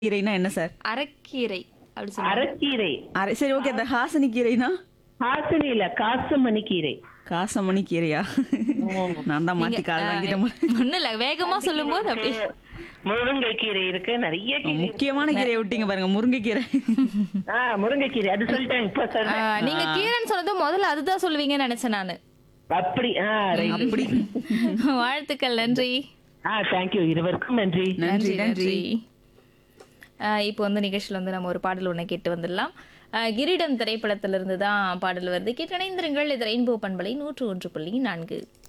கீரைனா என்ன சார் அரைக்கீரை அப்படி சொல்லுவாங்க அரைக்கீரை அரை சரி ஓகே அந்த ஹாசனி கீரைனா ஹாசனி இல்ல காசுமணி கீரை காசமணி கீரையா நான் தான் மாத்தி கால் வாங்கிட்டேன் ஒண்ணும் இல்ல வேகமா சொல்லும் போது அப்படி முருங்கை கீரை இருக்கு நிறைய கீரை முக்கியமான கீரையை விட்டீங்க பாருங்க முருங்கைக்கீரை ஆ முருங்கைக்கீரை அது சொல்லிட்டேன் இப்ப ஆ, சொல்றேன் நீங்க கீரைன்னு சொன்னது முதல்ல அதுதான் சொல்லுவீங்கன்னு நினைச்சேன் நானு அப்படி ஆ ரைட் அப்படி வாழ்த்துக்கள் நன்றி ஆ தேங்க்யூ இருவருக்கும் நன்றி நன்றி நன்றி ஆ, இப்போ வந்து நிகழ்ச்சியில் வந்து நம்ம ஒரு பாடல் ஒன்று கேட்டு வந்துடலாம் ஆ, கிரீடம் திரைப்படத்திலிருந்து தான் பாடல் வருது கேட்டு இணைந்திருங்கள் இது ரெயின்போ பண்பலை நூற்று ஒன்று புள்ளி நான்கு